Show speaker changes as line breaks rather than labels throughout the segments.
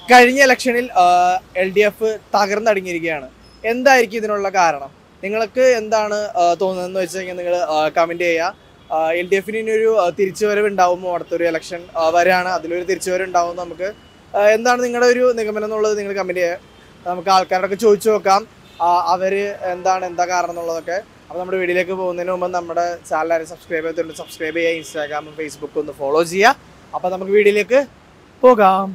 കഴിഞ്ഞ ഇലക്ഷനിൽ L D F തകർന്നടങ്ങിയിരിക്കുകയാണ് എന്തായിരിക്കും ഇതിനുള്ള കാരണം നിങ്ങൾക്ക് എന്താണ് ആ, തോന്നുന്നതെന്ന് വെച്ച് കഴിഞ്ഞാൽ നിങ്ങൾ കമന്റ് ചെയ്യുക എൽ ഡി എഫിന് ഇനി ഒരു ആ, തിരിച്ചുവരവ് ഉണ്ടാവുമോ അടുത്തൊരു ഇലക്ഷൻ വരെയാണ് അതിലൊരു തിരിച്ചുവരവ് ഉണ്ടാവും നമുക്ക് ആ, എന്താണ് നിങ്ങളുടെ ഒരു നിഗമനം എന്നുള്ളത് നിങ്ങൾ കമന്റ് ചെയ്യുക നമുക്ക് ആൾക്കാരോടൊക്കെ ചോദിച്ചു നോക്കാം ആ, അവര് എന്താണ് എന്താ കാരണം എന്നുള്ളതൊക്കെ അപ്പോൾ നമ്മുടെ വീഡിയോയിലേക്ക് പോകുന്നതിന് മുമ്പ് നമ്മുടെ ചാനൽ ആരും സബ്സ്ക്രൈബ് ചെയ്തിട്ടുണ്ട് സബ്സ്ക്രൈബ് ചെയ്യുക ഇൻസ്റ്റാഗ്രാമും ഫേസ്ബുക്കും ഒന്ന് ഫോളോ ചെയ്യുക അപ്പോൾ നമുക്ക് വീഡിയോയിലേക്ക് പോകാം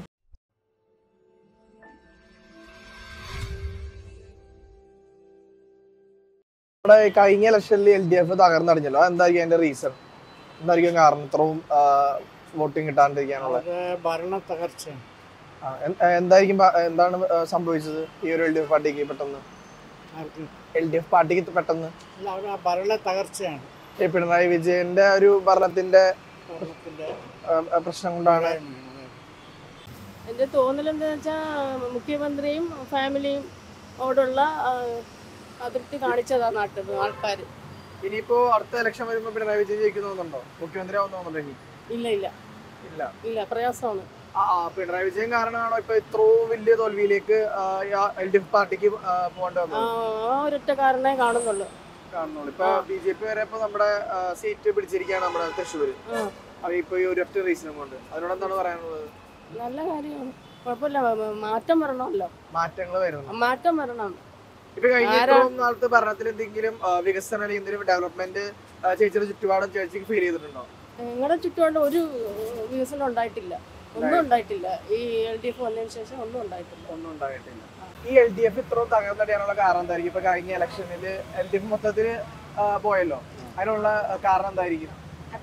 നമ്മുടെ കഴിഞ്ഞ ഇലക്ഷനിൽ എൽ ഡി എഫ് തകർന്നടിഞ്ഞല്ലോ എന്തായിരിക്കും അതിന്റെ റീസൺ എന്തായിരിക്കും കാരണം ഇത്രയും വോട്ടിംഗ് കിട്ടാണ്ടിരിക്കാനുള്ള
അത് ഭരണ തകർച്ചയാണ്
ആ, എൻ- ഏ, എന്തായിരിക്കും പ- എന്താണ് ആ, സംഭവിച്ചത് ഈ ഒരു എൽ ഡി എഫ് പാർട്ടിക്ക് പെട്ടെന്ന്
ആർക്ക്
എൽ ഡി എഫ് പാർട്ടിക്ക് പെട്ടെന്ന്
അല്ല അവർ ആ ഭരണ തകർച്ചയാണ്
ഈ പിണറായി വിജയന്റെ ഒരു ഭരണത്തിന്റെ
ഭരണത്തിന്റെ
ആ, ആ, പ്രശ്നം കൊണ്ടാണ്
പോരായ്മയാണ്.
എൻ്റെ തോന്നൽ എന്താണെന്ന് വെച്ചാൽ മുഖ്യമന്ത്രിയും ഫാമിലിയും ഓടുള്ള ആ, അതൃപ്തി കാണിച്ചതാണ് നാട്ടിൽ ആൾക്കാർ
ഇനിയിപ്പോ അടുത്ത ഇലക്ഷൻ വരുമ്പോ പിണറായി വിജയൻ ജയിക്കുന്നു തോന്നുന്നുണ്ടോ മുഖ്യമന്ത്രി ആവുന്ന തോന്നുന്നുണ്ടോ ഇനി
ഇല്ല ഇല്ല
ഇല്ല
ഇല്ല പ്രയാസമാണ്
ആ ആ, പിണറായി വിജയൻ കാരണമാണോ ഇപ്പൊ ഇത്രയും വലിയ തോൽവിയിലേക്ക് എൽ ഡി എഫ് പാർട്ടിക്ക് ആ, പോകേണ്ടി
ആ
വന്നത്
ആ ഒരൊറ്റ കാരണമേ കാണുന്നുള്ളൂ
കാണുന്നുള്ളൂ ഇപ്പൊ ബി ജെ പി വരെ ഇപ്പൊ നമ്മുടെ സീറ്റ് പിടിച്ചിരിക്കുകയാണ് നമ്മുടെ തൃശ്ശൂര്
ആ
അത് ഇപ്പൊ ഈ ഒരൊറ്റ റീസണും കൊണ്ട് അതിനോട് എന്താണ് പറയാനുള്ളത്
നല്ല കാര്യമാണ് കുഴപ്പമില്ല മ- മാറ്റം വരണമല്ലോ
മാറ്റങ്ങൾ വരുന്നു
മാറ്റം വരണം
ഇപ്പൊ കഴിഞ്ഞ
ആരാ-
ഇത്രയും നാളത്തെ ഭരണത്തിൽ എന്തെങ്കിലും ആ, വികസനം അല്ലെങ്കിൽ എന്തെങ്കിലും ഡെവലപ്മെന്റ് ചേച്ചിയുടെ ചുറ്റുപാടും ചേച്ചിക്ക് ഫീൽ ചെയ്തിട്ടുണ്ടോ
നിങ്ങളുടെ ചുറ്റുപാട് ഒരു വികസനം ഉണ്ടായിട്ടില്ല ഒന്നും ഉണ്ടായിട്ടില്ല ഈ എൽ ഡി എഫ് വന്നതിന് ശേഷം ഒന്നും ഉണ്ടായിട്ടില്ല
ഒന്നും ഉണ്ടായിട്ടില്ല ഈ എൽ ഡി എഫ് ഇത്രയും തകർന്നടിയാനുള്ള കാരണം എന്തായിരിക്കും ഇപ്പൊ കഴിഞ്ഞ ഇലക്ഷനിൽ എൽ ഡി എഫ് മൊത്തത്തില് ആ, പോയല്ലോ അതിനുള്ള ആ, കാരണം എന്തായിരിക്കും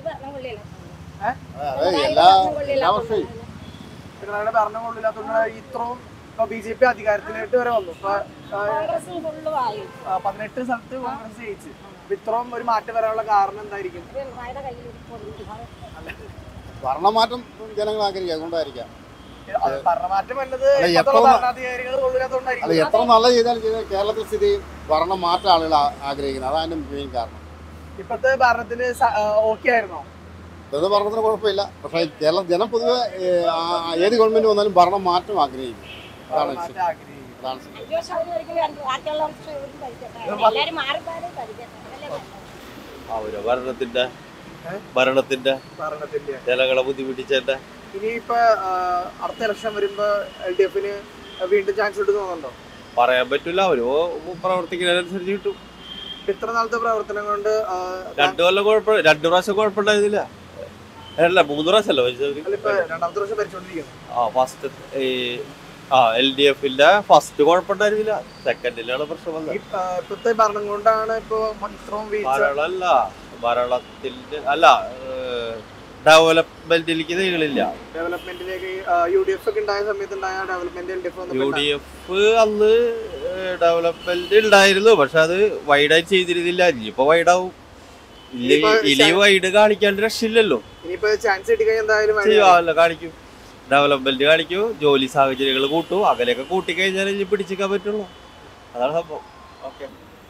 പിണറായിയുടെ ഭരണം കൊള്ളില്ലാത്തതുകൊണ്ട് ഇത്രയും ഇപ്പൊ ബി ജെ പി അധികാരത്തിലേക്ക് വരെ വന്നു ഇപ്പൊ ആ, ആ, പതിനെട്ട് സ്ഥലത്ത് കോൺഗ്രസ് ജയിച്ചു അപ്പൊ ഇത്രയും ഒരു മാറ്റം വരാനുള്ള കാരണം എന്തായിരിക്കും
ഭരണമാറ്റം ജനങ്ങൾ ആഗ്രഹിക്കുക അതുകൊണ്ടായിരിക്കാം
അത് ഭരണമാറ്റം വന്നത്
അല്ല,
ഇപ്പോഴത്തെ
എത്ര-
ഭരണാധികാരികൾ
അത്
കൊള്ളില്ലാത്തതുകൊണ്ടായിരിക്കും
എത്ര നല്ല ചെയ്താലും ചെയ്താൽ കേരളത്തിൽ സ്ഥിതി ഭരണം മാറ്റം ആളുകൾ ആ- ആഗ്രഹിക്കുന്നത് അതാണ് അതിന്റെ മെയിൻ കാരണം
ഇപ്പത്തെ ഭരണത്തിന് ഓക്കെ ആയിരുന്നോ
വെറുതെ ഭരണത്തിന് കുഴപ്പമില്ല പക്ഷേ കേരളം ജനം പൊതുവെ ഏ, ആ- ഏത് ഗവൺമെന്റ് വന്നാലും ഭരണം മാറ്റം ആഗ്രഹിക്കും അതാണ് വിഷയം.
മാറ്റം ആഗ്രഹിക്കും
അതാണ് വിഷയം.
എല്ലാരും മാറി മാറി ഭരിക്കട്ടെ
അവര് ഭരണത്തിന്റെ
ഏ?
ഭരണത്തിന്റെ
ഭരണത്തിന്റെ
ജനങ്ങളെ ബുദ്ധിമുട്ടിച്ചതിന്റെ
ഇനിയിപ്പോ ആ, അടുത്ത ഇലക്ഷൻ വരുമ്പോ എൽ ഡി എഫിന് വീണ്ടും ചാൻസ് കിട്ടും തോന്നുന്നുണ്ടോ
പറയാൻ പറ്റൂല അവര് പ്രവർത്തിക്കുന്നതിനനുസരിച്ച് കിട്ടും
ഇപ്പൊ ഇത്ര നാളത്തെ പ്രവർത്തനം കൊണ്ട് ആ,
രണ്ടു കൊല്ലം കുഴപ്പം രണ്ടു പ്രാവശ്യം കുഴപ്പമുണ്ടായിരുന്നില്ല അല്ല മൂന്ന് പ്രാവശ്യം അല്ല
അല്ല, ഇപ്പൊ രണ്ടാമത്തെ വർഷം ഭരിച്ചോണ്ടിരിക്കുന്നു
ആ ഫസ്റ്റ് ഈ ആ എൽ ഡി എഫിന്റെ ഫസ്റ്റ് കുഴപ്പമുണ്ടായിരുന്നില്ല സെക്കൻഡിലാണ് പ്രശ്നം വന്നത്
ഈ ആ, ഇപ്പത്തെ ഭരണം കൊണ്ടാണ് ഇപ്പൊ ഇത്രയും വീഴ്ച
ഭരണമല്ല ഭരണത്തിന്റെ അല്ല ഡെവലപ്മെന്റിലേക്ക് നീളില്ല
ഡെവലപ്മെന്റിലേക്ക് യു ഡി എഫ് ഒക്കെ ഉണ്ടായ സമയത്ത് ഉണ്ടായ development L D F
U D F അന്ന് ഡെവലപ്മെന്റ് ഉണ്ടായിരുന്നു പക്ഷെ അത് വൈഡായി ചെയ്തിരുന്നില്ല ഇനിയിപ്പോ വൈഡാവും
ഇനിയിപ്പോ
ഇനി വൈഡ് കാണിക്കാണ്ട് രക്ഷയില്ലല്ലോ
ഇനിയിപ്പോ ചാൻസ് കിട്ടിക്കഴിഞ്ഞാൽ എന്തായാലും
ചെയ്യാമല്ലോ കാണിക്കും ഡെവലപ്മെന്റ് കാണിക്കും ജോലി സാഹചര്യങ്ങൾ കൂട്ടും അങ്ങനെയൊക്കെ കൂട്ടിക്കഴിഞ്ഞാൽ ഇനി പിടിച്ചിക്കാൻ പറ്റുള്ളൂ അതാണ് സംഭവം ഓക്കെ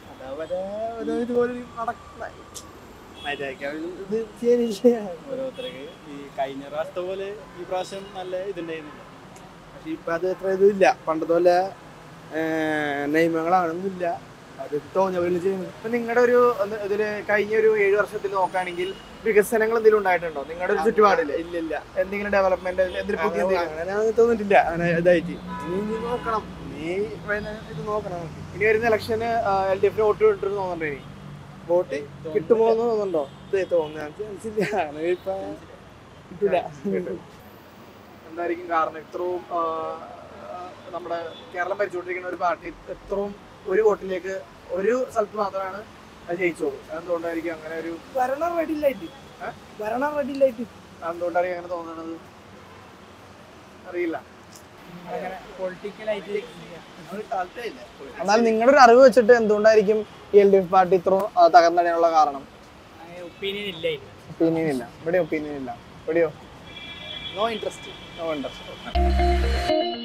ഓരോരുത്തർക്ക് ഈ കഴിഞ്ഞ പ്രാവശ്യത്തെ പോലെ ഈ പ്രാവശ്യം നല്ല ഇതുണ്ടായിരുന്നില്ല പക്ഷെ ഇപ്പൊ അത് അത്ര ഇതുമില്ല പണ്ടത്തെ പോലെ നിയമങ്ങളാണെന്നില്ല അത് തോന്നിയ പോലെ ചെയ്യുന്നത്
ഇപ്പൊ നിങ്ങളുടെ ഒരു ഒന്ന് ഇതില് കഴിഞ്ഞ ഒരു ഏഴ് വർഷത്തിൽ നോക്കുകയാണെങ്കിൽ വികസനങ്ങൾ എന്തെങ്കിലും ഉണ്ടായിട്ടുണ്ടോ നിങ്ങളുടെ ഒരു ചുറ്റുപാടില്
ഇല്ല ഇല്ല
എന്തെങ്കിലും ഡെവലപ്മെന്റ് എന്തെങ്കിലും പുതിയ എന്തെങ്കിലും
അങ്ങനെ അങ്ങനെ തോന്നിട്ടില്ല അങ്ങനെ ഇതായിട്ട് ഇനി ഇനി നോക്കണം നീ പിന്നെ ഇത് നോക്കണം നമുക്ക്
ഇനി വരുന്ന ഇലക്ഷന് എൽ ഡി എഫിന് വോട്ട് കിട്ടുമെന്ന് തോന്നുന്നുണ്ടോ ഇനി
വോട്ട്
കിട്ടുമോ എന്ന് തോന്നുന്നുണ്ടോ
ഇത് തോന്നാൻ ചാൻസ് ഇല്ല അങ്ങനെ ഇപ്പൊ കിട്ടില്ല
എന്തായിരിക്കും കാരണം ഇത്രയും ആ, ആ, നമ്മുടെ കേരളം ഭരിച്ചുകൊണ്ടിരിക്കുന്ന ഒരു പാർട്ടി ഇത്രയും ഒരു വോട്ടിലേക്ക് ഒരു സ്ഥലത്ത് മാത്രമാണ് അത് ജയിച്ചോളൂ എന്തുകൊണ്ടായിരിക്കും അങ്ങനെ ഒരു
ഭരണം റെഡിയില്ലായിട്ട് ഭരണം റെഡിയില്ലായിട്ട്
എന്തുകൊണ്ടായിരിക്കും അങ്ങനെ തോന്നുന്നത് അറിയില്ല
പൊളിറ്റിക്കലായിട്ട്
എന്നാൽ നിങ്ങളുടെ ഒരു അറിവ് വെച്ചിട്ട് എന്തുകൊണ്ടായിരിക്കും ഈ എൽ ഡി എഫ് പാർട്ടി ഇത്രയും ആ, തകർന്നടിയാനുള്ള കാരണം
ഒപ്പീനിയൻ ഇല്ല
ഒപ്പീനിയൻ ഇല്ല ഇവിടെ ഒപ്പീനിയൻ ഇല്ല ഇവിടെയോ
നോ ഇൻട്രസ്റ്റ്
നോ ഇൻട്രസ്റ്റ്